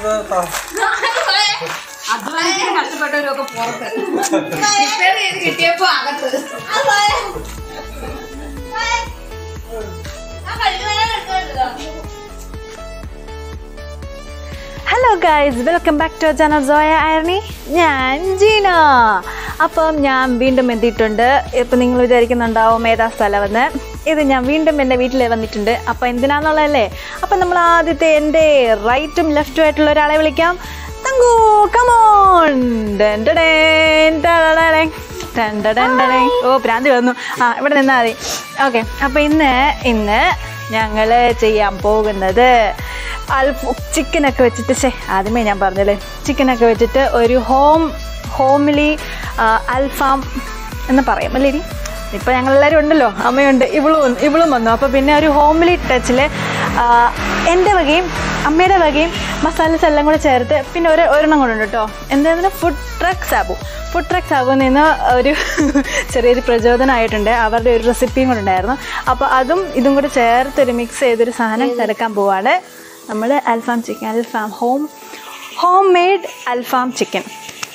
അധ്വാനിച്ച് കഷ്ടപ്പെട്ടവരൊക്കെ പുറത്ത് റിപ്പയർ ചെയ്ത് കിട്ടിയപ്പോ അകത്ത് hello guys welcome back to channel സോയ ആരണി ഞാൻ ജീന അപ്പം ഞാൻ വീണ്ടും എത്തിയിട്ടുണ്ട് ഇപ്പം നിങ്ങൾ വിചാരിക്കുന്നുണ്ടാവും ഏതാ സ്ഥലമെന്ന് ഇത് ഞാൻ വീണ്ടും എൻ്റെ വീട്ടിൽ വന്നിട്ടുണ്ട് അപ്പം എന്തിനാന്നുള്ളതല്ലേ അപ്പം നമ്മൾ ആദ്യത്തെ എൻ്റെ റൈറ്റും ലെഫ്റ്റും ആയിട്ടുള്ള ഒരാളെ വിളിക്കാം തങ്കു കമോൺ ഓ പ്രാന്തി വന്നു ആ ഇവിടെ നിന്നാൽ മതി ഓക്കെ അപ്പം ഇന്ന് ഇന്ന് ഞങ്ങൾ ചെയ്യാൻ പോകുന്നത് അൽഫ് ചിക്കനൊക്കെ വെച്ചിട്ട് ശേ ആദ്യമേ ഞാൻ പറഞ്ഞല്ലേ ചിക്കനൊക്കെ വെച്ചിട്ട് ഒരു ഹോം ഹോംലി അൽഫാം എന്ന് പറയാം അല്ലേ ഇനി ഇപ്പം ഞങ്ങളെല്ലാവരും ഉണ്ടല്ലോ അമ്മയുണ്ട് ഇവളും വന്നു- ഇവളും വന്നു അപ്പോൾ പിന്നെ ഒരു ഹോംലി ടച്ചിൽ എൻ്റെ വകയും അമ്മയുടെ വകയും മസാലസ് എല്ലാം കൂടെ ചേർത്ത് പിന്നെ ഒരു ഒരെണ്ണം കൂടെ ഉണ്ട് കേട്ടോ എന്തായിരുന്നു food truck Sabu food truck സാബുവിൽ നിന്ന് ഒരു ചെറിയൊരു പ്രചോദനമായിട്ടുണ്ട് അവരുടെ ഒരു റെസിപ്പിയും കൂടെ ഉണ്ടായിരുന്നു അപ്പോൾ അതും ഇതും കൂടെ ചേർത്തൊരു മിക്സ് ചെയ്തൊരു സാധനം ചേർക്കാൻ പോവാണ് നമ്മൾ അൽഫാം ചിക്കൻ അൽഫാം ഹോം ഹോം മെയ്ഡ് അൽഫാം ചിക്കൻ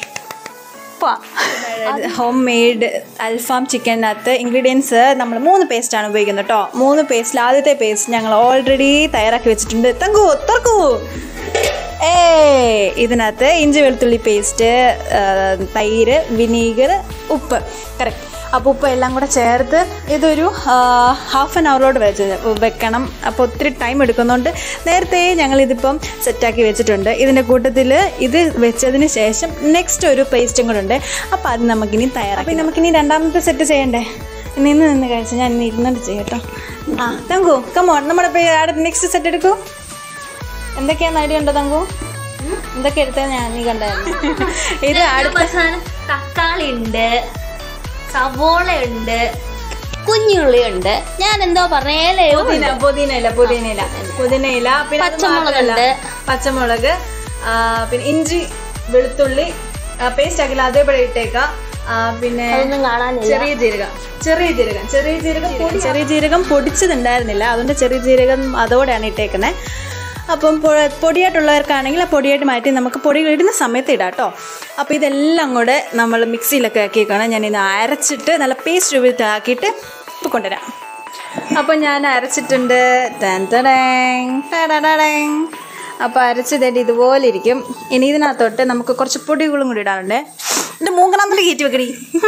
ഹോം മെയ്ഡ് അൽഫാം ചിക്കനകത്ത് ഇൻഗ്രീഡിയൻസ് നമ്മൾ മൂന്ന് പേസ്റ്റാണ് ഉപയോഗിക്കുന്നത് കേട്ടോ മൂന്ന് പേസ്റ്റിൽ ആദ്യത്തെ പേസ്റ്റ് ഞങ്ങൾ ഓൾറെഡി തയ്യാറാക്കി വെച്ചിട്ടുണ്ട് തങ്കു തുറക്കൂ ഏ ഇതിനകത്ത് ഇഞ്ചി വെളുത്തുള്ളി പേസ്റ്റ് തൈര് വിനീഗർ ഉപ്പ് കറക്റ്റ് അപ്പോൾ ഉപ്പ് എല്ലാം കൂടെ ചേർത്ത് ഇതൊരു ഹാഫ് ആൻ അവറോട് വെച്ച് വെക്കണം അപ്പോൾ ഒത്തിരി ടൈം എടുക്കുന്നതുകൊണ്ട് നേരത്തെ ഞങ്ങളിതിപ്പം സെറ്റാക്കി വെച്ചിട്ടുണ്ട് ഇതിൻ്റെ കൂട്ടത്തിൽ ഇത് വെച്ചതിന് ശേഷം നെക്സ്റ്റ് ഒരു പേസ്റ്റും കൂടെ ഉണ്ട് അപ്പോൾ അത് നമുക്കിനി തയ്യാറാക്കാം അപ്പോൾ നമുക്കിനി രണ്ടാമത്തെ സെറ്റ് ചെയ്യണ്ടേ നിന്ന് നിന്ന് കഴിച്ച് ഞാൻ ഇനി ഇരുന്നിട്ട് ചെയ്യാം കേട്ടോ ആ തങ്കു കമോൺ നമ്മുടെ നെക്സ്റ്റ് സെറ്റ് എടുക്കൂ എന്തൊക്കെയാന്ന് ഐഡിയ ഉണ്ടോ തങ്കു എന്തൊക്കെ എടുത്തത് ഞാൻ നീ കണ്ടായിരുന്നു ഇത് അടുത്ത തക്കാളി ഉണ്ട് സവോള ഉണ്ട് കുഞ്ഞുള്ളിയുണ്ട് ഞാൻ എന്തോ പറഞ്ഞേലേ പുതിന പുതിന ഇല പുതിന ഇല പുതിന ഇല പിന്നെ അത് പച്ചമുളകുണ്ട്. മാത്രമല്ല, പച്ചമുളക് ആ, പിന്നെ ഇഞ്ചി വെളുത്തുള്ളി പേസ്റ്റ് ആക്കില്ല അതേപോലെ ഇട്ടേക്കാം ആ, പിന്നെ അതൊന്നും കാണാനില്ല ചെറിയ ജീരകം ചെറിയ ജീരകം ചെറിയ ജീരകം പൊടി ചെറിയ ജീരകം പൊടിച്ചതുണ്ടായിരുന്നില്ല അതുകൊണ്ട് ചെറിയ ജീരകം അതോടെയാണ് ഇട്ടേക്കുന്നത് അപ്പം പൊ- പൊടിയായിട്ടുള്ളവർക്കാണെങ്കിൽ ആ പൊടിയായിട്ട് മാറ്റി നമുക്ക് പൊടി ഇടുന്ന സമയത്ത് ഇടാം കേട്ടോ അപ്പോൾ ഇതെല്ലാം കൂടെ നമ്മൾ മിക്സിയിലൊക്കെ ആക്കിയേക്കാണ് ഞാൻ ഇത് അരച്ചിട്ട് നല്ല പേസ്റ്റ് രൂപത്തിലാക്കിയിട്ട് ഇപ്പോൾ കൊണ്ടുവരാം അപ്പോൾ ഞാൻ അരച്ചിട്ടുണ്ട് ടാൻ ടടേങ്, ടടടടേങ്. അപ്പോൾ അരച്ചതേണ്ടി ഇതുപോലെ ഇരിക്കും ഇനി ഇതിനകത്തോട്ട് നമുക്ക് കുറച്ച് പൊടികളും കൂടി ഇടാനുണ്ട് എൻ്റെ മൂക്കണാമ്പലി കയറ്റി വെക്കടി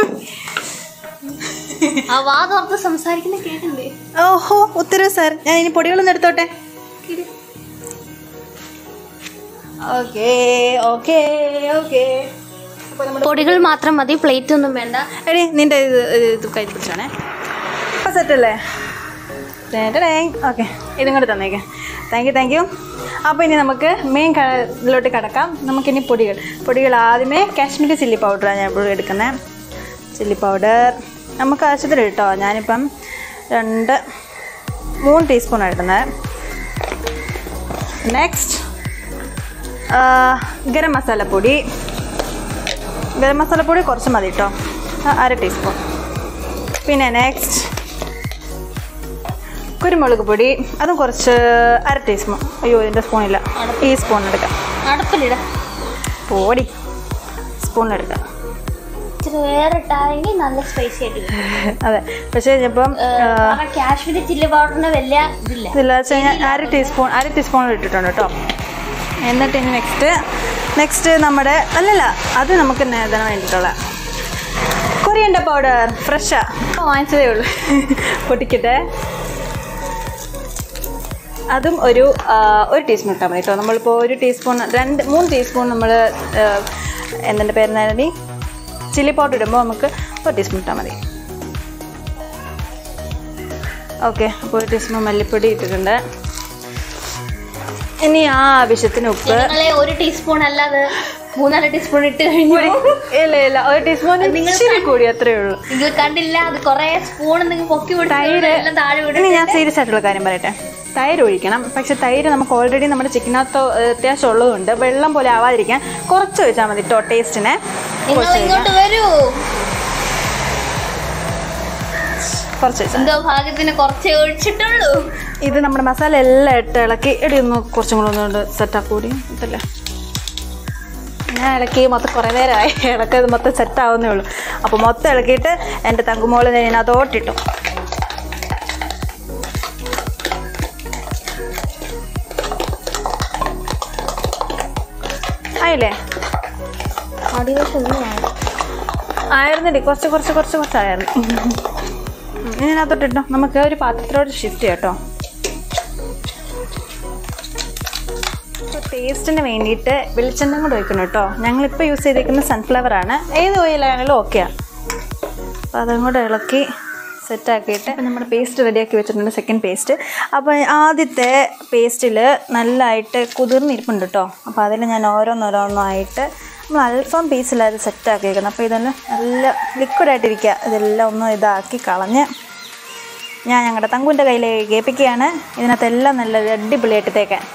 ആ വാ തുറത്ത് സംസാരിക്കുന്ന കേട്ടില്ലേ ഓഹോ ഉത്തരവ് സാർ ഞാൻ ഇനി പൊടികളൊന്നും എടുത്തോട്ടെ ഓക്കേ ഓക്കേ ഓക്കേ അപ്പോൾ നമ്മുടെ പൊടികൾ മാത്രം മതി പ്ലേറ്റ് ഒന്നും വേണ്ട എടി നിൻ്റെ ഇത് ഇത് ഇത് കൈ പിടിച്ചാണേ അപ്പം സെറ്റല്ലേ ഓക്കെ ഇതും കൂടെ തന്നേക്കെ താങ്ക് യു താങ്ക് യു അപ്പോൾ ഇനി നമുക്ക് മെയിൻ ഇതിലോട്ട് കിടക്കാം നമുക്കിനി പൊടികൾ പൊടികൾ ആദ്യമേ കാശ്മീരി ചില്ലി പൗഡറാണ് ഞാൻ ഇപ്പോൾ എടുക്കുന്നത് ചില്ലി പൗഡർ നമുക്ക് ആവശ്യത്തിന് കേട്ടോ ഞാനിപ്പം രണ്ട് മൂന്ന് ടീസ്പൂൺ ഇടുന്നത് നെക്സ്റ്റ് ഗരം മസാലപ്പൊടി ഗരം മസാലപ്പൊടി കുറച്ച് മതി കേട്ടോ അര ടീസ്പൂൺ പിന്നെ നെക്സ്റ്റ് കുരുമുളക് പൊടി അതും കുറച്ച് അര ടീസ്പൂൺ അയ്യോ ഇതിൻ്റെ സ്പൂണില്ല ഈ സ്പൂൺ എടുക്കാം അടുപ്പിലിട പൊടി സ്പൂൺ എടുക്കാം ഇച്ചിരി വേറെ ഇട്ടാണെങ്കിൽ നല്ല സ്പൈസി ആയിട്ട് വരും. അതെ പക്ഷേ ഇപ്പം കാരണം കാശ്മീരി ചില്ലി പൗഡറിന് വലിയ ഇതില്ല ഇതില്ല വെച്ച് കഴിഞ്ഞാൽ അര ടീസ്പൂൺ അര ടീസ്പൂൺ ഇട്ടിട്ടുണ്ട് കേട്ടോ എന്നിട്ട് ഇനി നെക്സ്റ്റ് നെക്സ്റ്റ് നമ്മുടെ അല്ലല്ല അത് നമുക്ക് നേതാൻ വേണ്ടിയിട്ടുള്ള കൊറിയണ്ട പൗഡർ ഫ്രഷാ വാങ്ങിച്ചതേ ഉള്ളൂ പൊട്ടിക്കട്ടെ അതും ഒരു ആ, ഒരു ടീസ്പൂൺ ഇട്ടാൽ മതി കേട്ടോ നമ്മളിപ്പോൾ ഒരു ടീസ്പൂൺ രണ്ട് മൂന്ന് ടീസ്പൂൺ നമ്മൾ എന്തിൻ്റെ പേരുന്നാലും ചില്ലി പൗഡർ ഇടുമ്പോൾ നമുക്ക് ഒരു ടീസ്പൂൺ ഇട്ടാൽ മതി ഓക്കെ അപ്പോൾ ഒരു ടീസ്പൂൺ മല്ലിപ്പൊടി ഇട്ടിട്ടുണ്ട് ഇനി ആ ആവശ്യത്തിന് ഉപ്പ് നിങ്ങളെ ഒരു ടീസ്പൂൺ അല്ലാതെ മൂന്നാല് ടീസ്പൂൺ ഇട്ട് കഴിഞ്ഞു ഇല്ല ഇല്ല ഒരു ടീസ്പൂൺ ഇച്ചിരി കൂടി അത്രേ ഉള്ളൂ നിങ്ങൾ കണ്ടില്ല അത് കൊറേ സ്പൂൺ നിങ്ങൾ പൊക്കി വിട്ട് എല്ലാം താഴെ ഇനി വിടും ഞാൻ സീരിയസ് ആയിട്ടുള്ള കാര്യം പറയട്ടെ തൈര് ഒഴിക്കണം പക്ഷെ തൈര് നമുക്ക് ഓൾറെഡി നമ്മുടെ ചിക്കനകത്ത് അത്യാവശ്യം ഉള്ളതുകൊണ്ട് വെള്ളം പോലെ ആവാതിരിക്കാൻ കുറച്ച് ഒഴിച്ചാൽ മതി കേട്ടോ ടേസ്റ്റിന് നിങ്ങൾ ഇങ്ങോട്ട് വരൂ കുറച്ച് ഒഴിച്ചാൽ എന്തോ ഭാഗ്യത്തിന് കുറച്ചേ ഒഴിച്ചിട്ടുള്ളൂ ഇത് നമ്മുടെ മസാല എല്ലാം ഇട്ട് ഇളക്കി എടി ഒന്ന് കുറച്ചും കൂടെ ഒന്നുകൊണ്ട് സെറ്റാക്കി കൂടി ഇതല്ലേ ഞാൻ ഇളക്കി മൊത്തം കുറേ നേരമായി ഇളക്കി ഇത് മൊത്തം സെറ്റ് ആവുന്നേ ഉള്ളൂ അപ്പോൾ മൊത്തം ഇളക്കിയിട്ട് എൻ്റെ തങ്കുമോള് ഞാൻ അതോട്ടിട്ടു ആയില്ലേ അടിവശം ഒന്നും ആയി. ആയിരുന്നില്ലേ കുറച്ച് കുറച്ച് കുറച്ച് കുറച്ചായിരുന്നു ഉം. ഇനി ഇതിനകത്തോട്ടിട്ടോ നമുക്ക് ഒരു പാത്രത്തിലോട്ട് ഷിഫ്റ്റ് ചെയ്യാം കേട്ടോ ടേസ്റ്റിന് വേണ്ടിയിട്ട് വെളിച്ചെണ്ണ കൂടെ ഒഴിക്കണം കേട്ടോ ഞങ്ങളിപ്പോൾ യൂസ് ചെയ്തിരിക്കുന്നത് സൺഫ്ലവർ ആണ് ഏത് ഓയിലാണെങ്കിലും ഓക്കെയാണ് അപ്പോൾ അതും കൂടെ ഇളക്കി സെറ്റാക്കിയിട്ട് നമ്മുടെ പേസ്റ്റ് റെഡിയാക്കി വെച്ചിട്ടുണ്ട് സെക്കൻഡ് പേസ്റ്റ് അപ്പോൾ ആദ്യത്തെ പേസ്റ്റിൽ നല്ലതായിട്ട് കുതിർന്നിരിപ്പുണ്ട് കേട്ടോ അപ്പോൾ അതിൽ ഞാൻ ഓരോന്നോരോന്നായിട്ട് നമ്മൾ അൽഫാം പീസിലത് സെറ്റാക്കിയിരിക്കുന്നത് അപ്പോൾ ഇതെല്ലാം നല്ല ലിക്വിഡായിട്ടിരിക്കുക ഇതെല്ലാം ഒന്ന് ഇതാക്കി കളഞ്ഞ് ഞാൻ ഞങ്ങളുടെ തങ്കുവിൻ്റെ കയ്യിലേക്ക് കേൾപ്പിക്കുകയാണ് ഇതിനകത്തെല്ലാം നല്ല അടിപൊളിയായിട്ട് തേക്കാൻ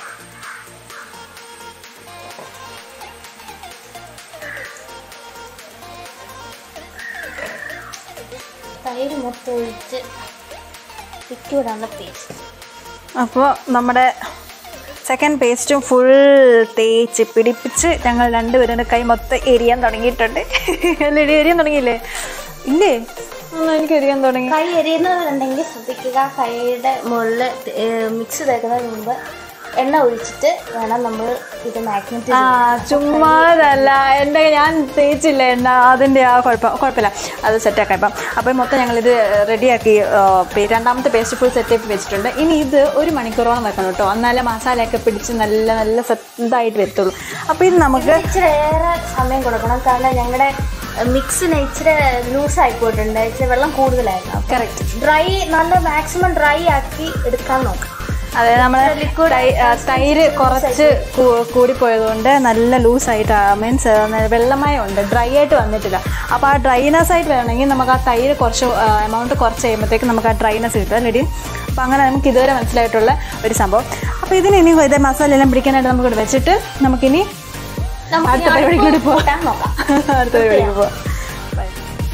തൈര് മൊത്തം ഒഴിച്ച് ലിക്വിഡാണ് പേസ്റ്റ് അപ്പോൾ നമ്മുടെ സെക്കൻഡ് പേസ്റ്റും ഫുൾ തേച്ച് പിടിപ്പിച്ച് ഞങ്ങൾ രണ്ടുപേരുടെ കൈ മൊത്തം എരിയാൻ തുടങ്ങിയിട്ടുണ്ട് അല്ലേ എരിയാൻ തുടങ്ങിയില്ലേ ഇല്ലേ ആ, എനിക്ക് എരിയാൻ തുടങ്ങി കൈ എരിയുന്നവരുണ്ടെങ്കിൽ ശ്രദ്ധിക്കുക കൈയുടെ മുകളിൽ മിക്സ് തേക്കുന്നതിന് മുമ്പ് എണ്ണ ഒഴിച്ചിട്ട് വേണം നമ്മൾ ഇത് മാഗ്നറ്റ് ആ ചുമ്മാതല്ല എൻ്റെ ഞാൻ തേച്ചില്ല എണ്ണ അതിൻ്റെ ആ കുഴപ്പം കുഴപ്പമില്ല അത് സെറ്റാക്കാം ഇപ്പം അപ്പം മൊത്തം ഞങ്ങളിത് റെഡിയാക്കി രണ്ടാമത്തെ പേസ്റ്റ് ഫുൾ സെറ്റാക്കി വെച്ചിട്ടുണ്ട് ഇനി ഇത് ഒരു മണിക്കൂറോളം വെക്കണം കേട്ടോ എന്നാലേ മസാലയൊക്കെ പിടിച്ച് നല്ല നല്ല സെറ്റായിട്ട് വരത്തുള്ളൂ അപ്പോൾ ഇത് നമുക്ക് ഇച്ചിരി ഏറെ സമയം കൊടുക്കണം കാരണം ഞങ്ങളുടെ മിക്സിന് ഇച്ചിരി ലൂസ് ആയി പോയിട്ടുണ്ട് ഇച്ചിരി വെള്ളം കൂടുതലായിരുന്നു കറക്റ്റ് ഡ്രൈ നല്ല മാക്സിമം ഡ്രൈ ആക്കി എടുക്കാൻ നോക്കാം അതെ നമ്മൾ തൈര് കുറച്ച് കൂ- കൂടിപ്പോയതുകൊണ്ട് നല്ല ലൂസായിട്ട് മീൻസ് വെള്ളമയം ഉണ്ട് ഡ്രൈ ആയിട്ട് വന്നിട്ടില്ല അപ്പോൾ ആ ഡ്രൈനെസ് ആയിട്ട് വരണമെങ്കിൽ നമുക്ക് ആ തൈര് കുറച്ച് എമൗണ്ട് കുറച്ച് കഴിയുമ്പോഴത്തേക്ക് നമുക്ക് ആ ഡ്രൈനെസ് കിട്ടും അല്ലേ അപ്പോൾ അങ്ങനെ നമുക്ക് ഇതുവരെ മനസ്സിലായിട്ടുള്ള ഒരു സംഭവം അപ്പോൾ ഇതിന് ഇനി ഇത് മസാല എല്ലാം പിടിക്കാനായിട്ട് നമുക്ക് ഇവിടെ വെച്ചിട്ട് നമുക്കിനി നമുക്ക് അടുത്ത പരിപാടിക്കൂടി പോവാം കൂട്ടാൻ നോക്കാം അടുത്ത പരിപാടിക്ക് പോവാം Bye.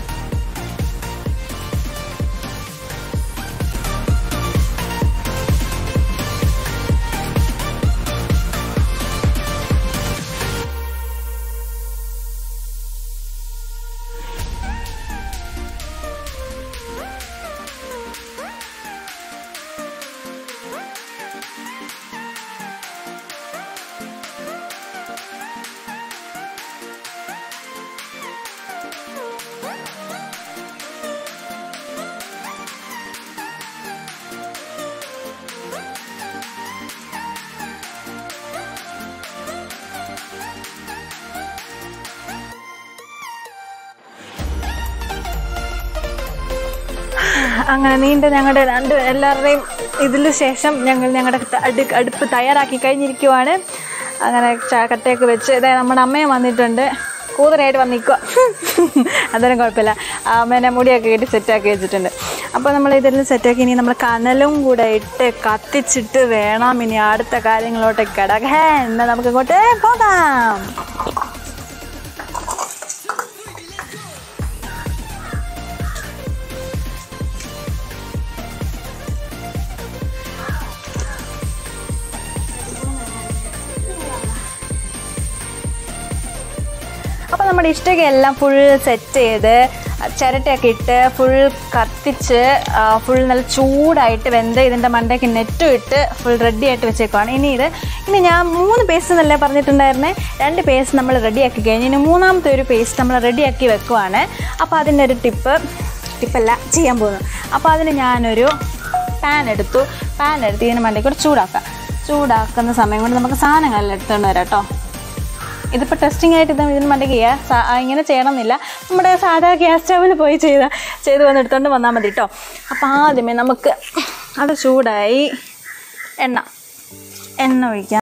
അങ്ങനെ നീണ്ട ഞങ്ങളുടെ രണ്ട് എല്ലാവരുടെയും ഇതിന് ശേഷം ഞങ്ങൾ ഞങ്ങളുടെ ത- അടു അടുപ്പ് തയ്യാറാക്കി കഴിഞ്ഞിരിക്കുവാണ് അങ്ങനെ ച- കട്ടയൊക്കെ വെച്ച് ഇതേ നമ്മുടെ അമ്മയും വന്നിട്ടുണ്ട് കൂതരായിട്ട് വന്നിക്കുക അതൊന്നും കുഴപ്പമില്ല അമ്മേനെ മുടിയൊക്കെ കെട്ടി സെറ്റാക്കി വെച്ചിട്ടുണ്ട് അപ്പോൾ നമ്മൾ ഇതെല്ലാം സെറ്റാക്കി ഇനി നമ്മൾ കനലും കൂടെ ഇട്ട് കത്തിച്ചിട്ട് വേണം ഇനി അടുത്ത കാര്യങ്ങളോട്ട് കിടക്കാൻ എന്നാൽ നമുക്ക് ഇങ്ങോട്ട് പോകാം അപ്പോൾ നമ്മുടെ ഇഷ്ടമൊക്കെ ഫുൾ സെറ്റ് ചെയ്ത് ചിരട്ടയൊക്കെ ഇട്ട് ഫുൾ കത്തിച്ച് ഫുൾ നല്ല ചൂടായിട്ട് വെന്ത് ഇതിൻ്റെ മണ്ടയ്ക്ക് നെറ്റും ഇട്ട് ഫുൾ റെഡി ആയിട്ട് വെച്ചേക്കുവാണ് ഇനി ഇത് ഇനി ഞാൻ മൂന്ന് പേസ്റ്റ് എന്നല്ലേ പറഞ്ഞിട്ടുണ്ടായിരുന്നേ രണ്ട് പേസ്റ്റ് നമ്മൾ റെഡിയാക്കി കഴിഞ്ഞ് ഇനി മൂന്നാമത്തെ ഒരു പേസ്റ്റ് നമ്മൾ റെഡിയാക്കി വെക്കുവാണ് അപ്പോൾ അതിൻ്റെ ഒരു ടിപ്പ് ടിപ്പല്ല ചെയ്യാൻ പോകുന്നു അപ്പോൾ അതിന് ഞാനൊരു പാൻ എടുത്തു പാൻ എടുത്ത് ഇതിന് മണ്ടയ്ക്ക് കൂടെ ചൂടാക്കാം ചൂടാക്കുന്ന സമയം കൊണ്ട് നമുക്ക് സാധനങ്ങളെല്ലാം എടുത്തുകൊണ്ട് വരാം കേട്ടോ ഇതിപ്പോൾ ടെസ്റ്റിംഗ് ആയിട്ട് ഇത് ഇതിന് മണ്ടയ്ക്ക് ചെയ്യുക സാ- ആ, ഇങ്ങനെ ചെയ്യണമെന്നില്ല നമ്മുടെ സാധാ ഗ്യാസ് സ്റ്റവിൽ പോയി ചെയ്ത ചെയ്ത് വന്ന് എടുത്തോണ്ട് വന്നാൽ മതി കേട്ടോ അപ്പോൾ ആദ്യമേ നമുക്ക് അത് ചൂടായി എണ്ണ എണ്ണ ഒഴിക്കാം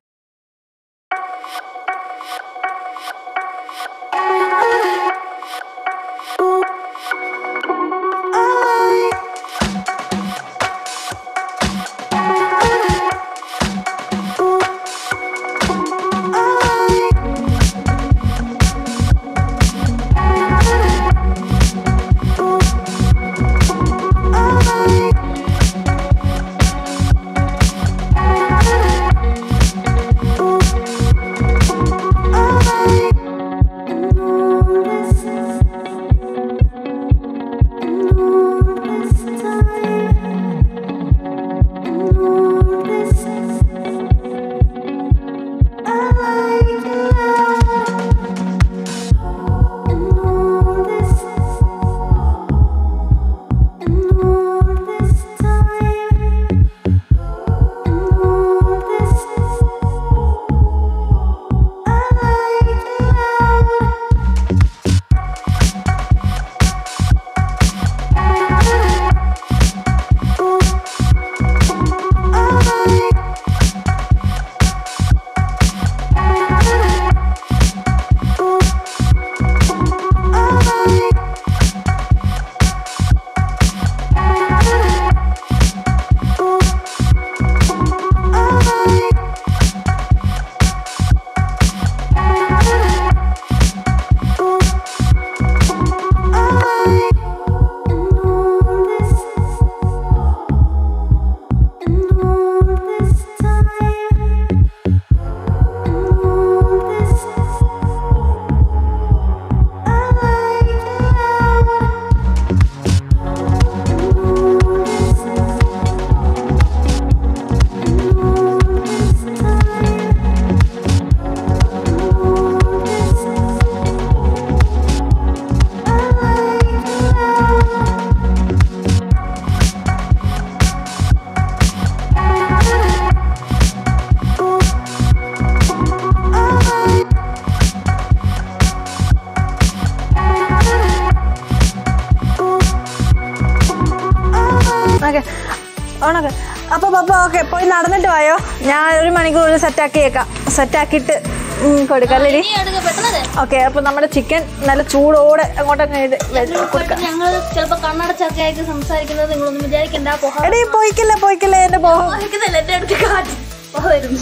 അപ്പോൾ പപ്പ ഓക്കെ പോയി നടന്നിട്ട് വായോ ഞാൻ ഒരു മണിക്കൂറിൽ സെറ്റാക്കിയേക്കാം സെറ്റാക്കിയിട്ട് കൊടുക്കാം അല്ലേ ഇനി എടുക്ക പെട്ടെന്ന് ഓക്കെ അപ്പോൾ നമ്മുടെ ചിക്കൻ നല്ല ചൂടോടെ അങ്ങോട്ടൊക്കെ ഇത് വെച്ച് കൊടുക്കാം ഞങ്ങൾ ചിലപ്പോ കണ്ണടച്ചൊക്കെ ആയിട്ട് സംസാരിക്കുന്നത് നിങ്ങളൊന്നും വിചാരിക്കണ്ട പോഹാ എടീ പോയിക്കില്ലേ പോയിക്കില്ലേ എൻ്റെ പോഹം പോഹാ എന്റെ അടുത്ത് കാറ്റ് പോയിരുന്നു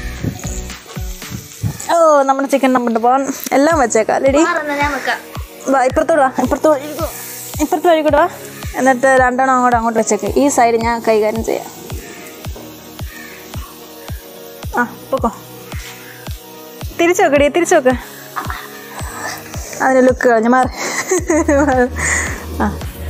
ഓ നമ്മുടെ ചിക്കൻ നമ്മുടെ പോകാൻ എല്ലാം വെച്ചേക്കാം അല്ലേടി മാറുന്ന ഞാൻ വെക്കാം വാ ഇപ്പുറത്തോട് വാ ഇപ്പുറത്ത് വഴിക്കോ ഇപ്പുറത്ത് വഴിക്കൂടെ വാ എന്നിട്ട് രണ്ടെണ്ണം അങ്ങോട്ട് അങ്ങോട്ട് വെച്ചേക്ക് ഈ സൈഡ് ഞാൻ കൈകാര്യം ചെയ്യാം ആ പൊക്കോ തിരിച്ചു വെക്കടി തിരിച്ചു വെക്ക് അതിന് ലുക്ക് കളഞ്ഞു മാറി ആ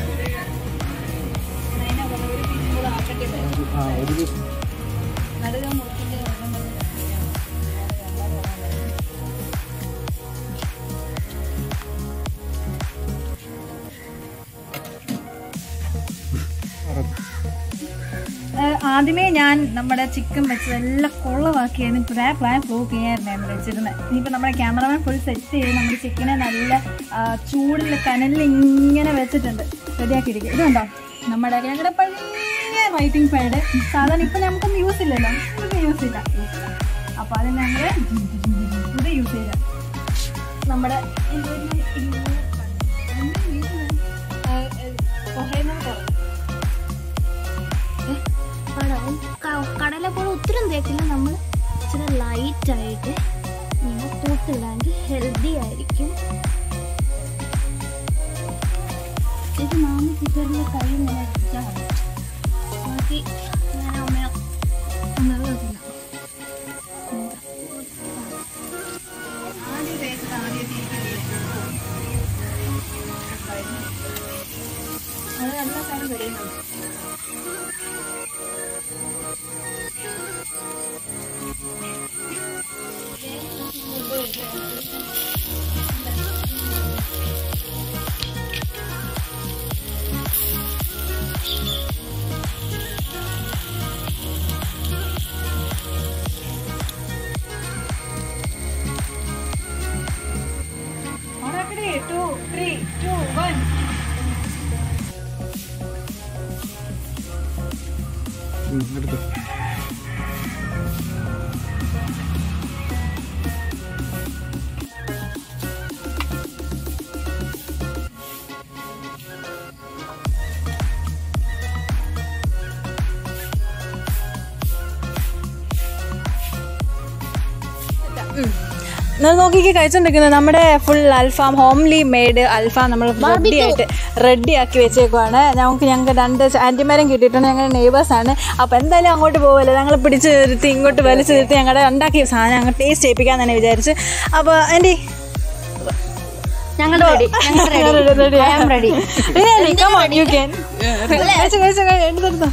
ആദ്യമേ ഞാൻ നമ്മുടെ ചിക്കൻ വെച്ചത് എല്ലാം കൊള്ളവാക്കിയായിരുന്നു പ്ലാൻ പ്ലാൻ ഫ്ലോ ചെയ്യാറുണ്ടായിരുന്നു വെച്ചിരുന്നത് ഇനിയിപ്പോൾ നമ്മുടെ ക്യാമറമാൻ ഫുൾ സെറ്റ് ചെയ്ത് നമ്മുടെ ചിക്കനെ നല്ല ആ, ചൂടിൽ കനലിൽ ഇങ്ങനെ വെച്ചിട്ടുണ്ട് റെഡിയാക്കിയിരിക്കും ഇത് കണ്ടോ നമ്മുടെ ഞങ്ങളുടെ പഴയ റൈറ്റിംഗ് പാഡ് സാധാരണ ഇപ്പം നമുക്കൊന്നും യൂസ് ഇല്ലല്ലോ ഇത് യൂസ് ഇല്ല അപ്പോൾ അത് ഞങ്ങൾ ഇത് യൂസ് ചെയ്ത നമ്മുടെ കടല പോലെ ഒത്തിരി തേക്കില്ല നമ്മൾ ഇച്ചിരി ലൈറ്റ് ആയിട്ട് ഇങ്ങനെ തൂത്തില്ലെങ്കിൽ ഹെൽത്തി ആയിരിക്കും ഇത് നാമ ചിക്കറിൻ്റെ കൈ ഇങ്ങനെ ഇട്ടാൽ മതി. ബാക്കി ഞാൻ അമ്മ ഒന്നും വെക്കില്ല അത് നല്ല കാര്യം കഴിയുന്നുണ്ട് ടു ത്രീ ടു വൺ എടുത്തു നിങ്ങൾ നോക്കിക്ക് കഴിച്ചോണ്ടിരിക്കുന്നത് നമ്മുടെ ഫുൾ അൽഫാം ഹോംലി മെയ്ഡ് അൽഫാം നമ്മൾ റെഡി ആയിട്ട് റെഡി ആക്കി വെച്ചേക്കുവാണ് ഞങ്ങൾക്ക് ഞങ്ങൾക്ക് രണ്ട് ആൻറ്റിമാരും കിട്ടിയിട്ടുണ്ട് ഞങ്ങളുടെ നെയ്ബേഴ്സ് ആണ് അപ്പോൾ എന്തായാലും അങ്ങോട്ട് പോകല്ലേ ഞങ്ങൾ പിടിച്ച് നിർത്തി ഇങ്ങോട്ട് വലിച്ചു നിർത്തി ഞങ്ങളുടെ ഉണ്ടാക്കിയ സാധനം ഞങ്ങൾ ടേസ്റ്റ് ചെയ്യിപ്പിക്കാൻ തന്നെ വിചാരിച്ച് അപ്പോൾ ആൻറ്റി ഞങ്ങൾ റെഡി ഞങ്ങൾ റെഡി എടുത്തെടുത്തോ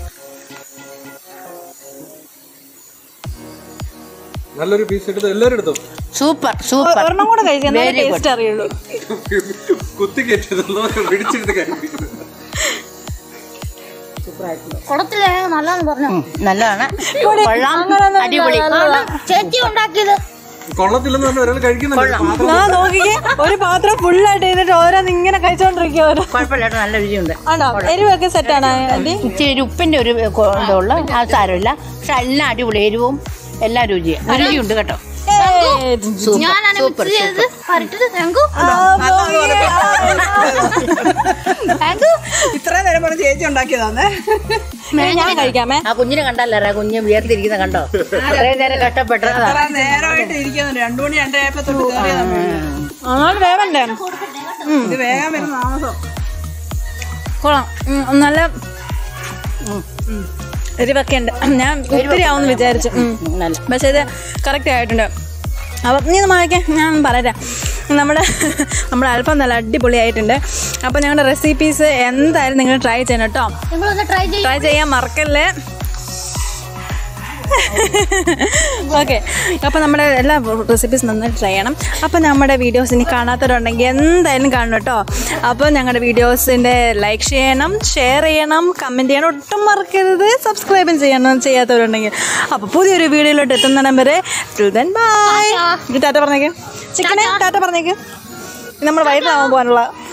നല്ലൊരു പീസ് എടുത്തു എല്ലാവരും എടുത്തു സൂപ്പർ സൂപ്പർ ഒരെണ്ണം കൂടെ കഴിക്കാൻ ടേസ്റ്റ് അറിയുള്ളൂ കുത്തി കയറ്റിയതെന്നോ പിടിച്ചെടുത്ത് കഴിപ്പിക്കുന്നത് കുളത്തിലെ നല്ലതെന്ന് പറഞ്ഞു നല്ലതാണ് കൊള്ളാം അടിപൊളി ചേച്ചി ഉണ്ടാക്കിയത് കൊള്ളത്തില്ലെന്ന് പറഞ്ഞ ഒരാൾ കഴിക്കുന്നുണ്ട് പാത്രം ഞാൻ നോക്കിക്കേ ഒരു പാത്രം ഫുള്ളായിട്ട് ചെയ്തിട്ട് ഓരോന്ന് ഇങ്ങനെ കഴിച്ചോണ്ടിരിക്കുക ഓരോ കുഴപ്പമില്ലാട്ടോ നല്ല രുചിയുണ്ട് ആണോ എരിവൊക്കെ സെറ്റാണ് ആൻറ്റി ഇച്ചിരി ഒരു ഉപ്പിന്റെ ഒരു കൊ- ഇതുള്ള അത് സാരമില്ല പക്ഷെ എല്ലാം അടിപൊളി എരിവും എല്ലാം രുചിയും രുചിയുണ്ട് കേട്ടോ സൂപ്പർ ഞാനാണ് സൂപ്പർ മിക്സ് ചെയ്ത് പരിട്ടത് താങ്കു ഇത്രയും നേരം പറഞ്ഞ് ചേച്ചി ഉണ്ടാക്കിയതാന്നേ ഞാൻ കഴിക്കാമേ ആ കുഞ്ഞിനെ കണ്ടല്ലേ കുഞ്ഞ് വിയർത്തിരിക്കുന്ന കണ്ടോ അത്രയും നേരം കഷ്ടപ്പെട്ടതാ ഇത്ര നേരമായിട്ട് ഇരിക്കുന്നു രണ്ടു മണി രണ്ടരയപ്പോ തൊട്ട് കയറിയതാ അങ്ങോട്ട് വേവണ്ടേ ഇത് വേഗം വരുന്ന താമസം കൊള്ളാം ഉം, നല്ല എരിവൊക്കെ ഉണ്ട് ഞാൻ ഒത്തിരി ആവുമെന്ന് വിചാരിച്ചു ഉം. നല്ല പക്ഷേ ഇത് കറക്റ്റ് ആയിട്ടുണ്ട് അപ്പം നീ ഒന്ന് മാറിക്കേ ഞാൻ പറയാം നമ്മുടെ നമ്മുടെ അല്പം നല്ല അടിപൊളിയായിട്ടുണ്ട് അപ്പോൾ ഞങ്ങളുടെ റെസിപ്പീസ് എന്തായാലും നിങ്ങൾ ട്രൈ ചെയ്യണം കേട്ടോ നിങ്ങളൊന്ന് ട്രൈ ചെയ്യും ട്രൈ ചെയ്യാൻ മറക്കല്ലേ ഓക്കെ അപ്പോൾ നമ്മുടെ എല്ലാ റെസിപ്പീസ് നന്നായി ട്രൈ ചെയ്യണം അപ്പോൾ നമ്മുടെ വീഡിയോസ് ഇനി കാണാത്തവരുണ്ടെങ്കിൽ എന്തായാലും കാണണം കേട്ടോ അപ്പോൾ ഞങ്ങളുടെ വീഡിയോസിൻ്റെ ലൈക്ക് ചെയ്യണം ഷെയർ ചെയ്യണം കമൻറ്റ് ചെയ്യണം ഒട്ടും മറക്കരുത് സബ്സ്ക്രൈബും ചെയ്യണം ചെയ്യാത്തവരുണ്ടെങ്കിൽ അപ്പോൾ പുതിയൊരു വീഡിയോയിലോട്ട് എത്തുന്നിടം വരെ ദെൻ ബൈ ടാറ്റ പറഞ്ഞേക്ക് ചിക്കനെ ടാറ്റ പറഞ്ഞേക്ക് നമ്മൾ വൈകിട്ടാവാൻ പോകാനുള്ള